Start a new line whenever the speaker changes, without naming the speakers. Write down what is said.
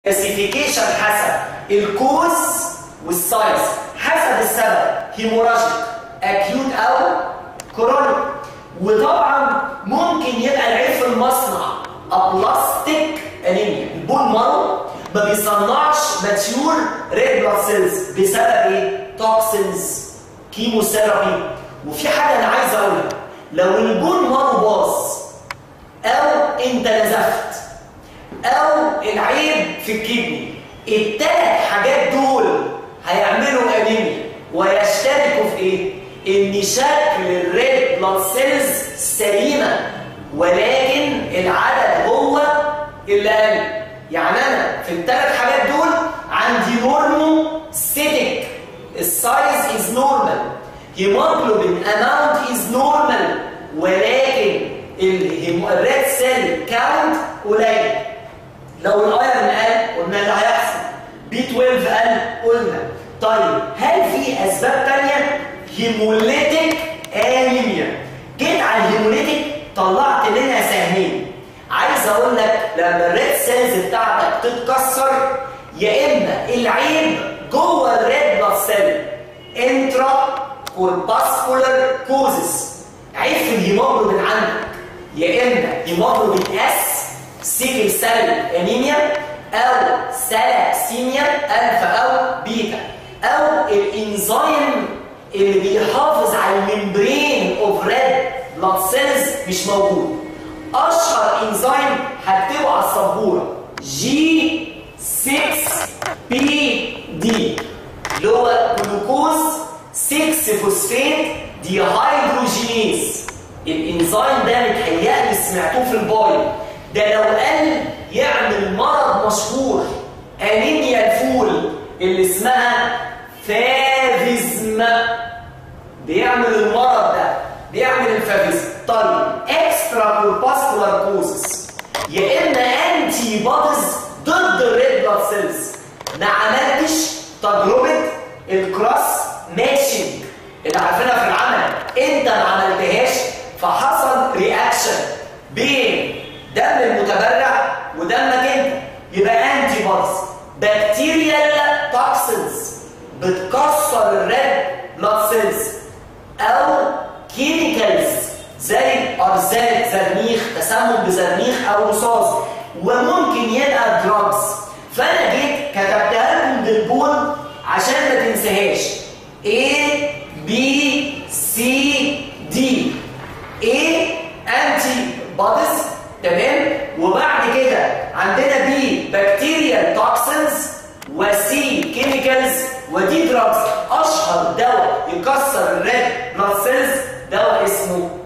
كلاسيفيكيشن حسب الكوز والسايز حسب السبب هيموراجيك اكيوت او كرونيك وطبعا ممكن يبقى العيب في المصنع ابلاستيك انيميا البون مارو ما بيصنعش ماتيور ريد بلاد سيلز بسبب ايه؟ توكسينز كيموثيرابي وفي حاجه انا عايز اقولها لو البون مارو باظ او انت نزفت او العيب في الكدني الثلاث حاجات دول هيعملوا انيميا ويشتركوا في ايه؟ ان شكل الريد بلاد سيلز سليمه ولكن العدد هو اللي قل يعني انا في الثلاث حاجات دول عندي نورمو ستيتيك السايز از نورمال هيموجلوبين اماونت از نورمال ولكن الريد سيل كاونت قليل لو الايرون قل قلنا اللي هيحصل بي 12 قل قلنا طيب هل في اسباب ثانيه هيموليتيك انيميا جيت على الهيموليتيك طلعت منها سهمين عايز اقول لك لما الريد سيلز بتاعتك تتكسر يا اما العيب جوه الريد بلاد سيل انترا كورباسكولار كوزس عيب في الهيموجلوبين عندك يا اما هيموجلوبين اس سيكل سيل انيميا او سالكسيميا الفا او بيتا او الانزيم اللي بيحافظ على الممبرين اوف ريد بلاد سيلز مش موجود اشهر انزيم هكتبه على السبوره جي 6 بي دي اللي هو جلوكوز 6 فوسفات ديهايدروجينيز الانزيم ده متهيألي سمعتوه في البايو ده لو قل يعمل مرض مشهور انيميا الفول اللي اسمها فافيزم بيعمل المرض ده بيعمل الفافيزم طيب اكسترا كورباسكولار كوزس يا اما انتي بوديز ضد الريد بلاد سيلز ما عملتش تجربه الكراس ماتشنج اللي عارفينها في العمل انت ما عملتهاش فحصل رياكشن بين دم المتبرع ودمك انت يبقى انتي بوديز بكتيريال توكسينز بتكسر الريد بلاد سيلز او كيميكالز زي ارزاق زرنيخ تسمم بزرنيخ او رصاص وممكن يبقى دراجز فانا جيت كتبتها لكم بالبون عشان ما تنساهاش A B C D A انتي بوديز تمام وبعد كده عندنا B بكتيريال توكسينز وسي كيميكالز ودي دراجز اشهر دواء يكسر الريد بلاد سيلز دواء اسمه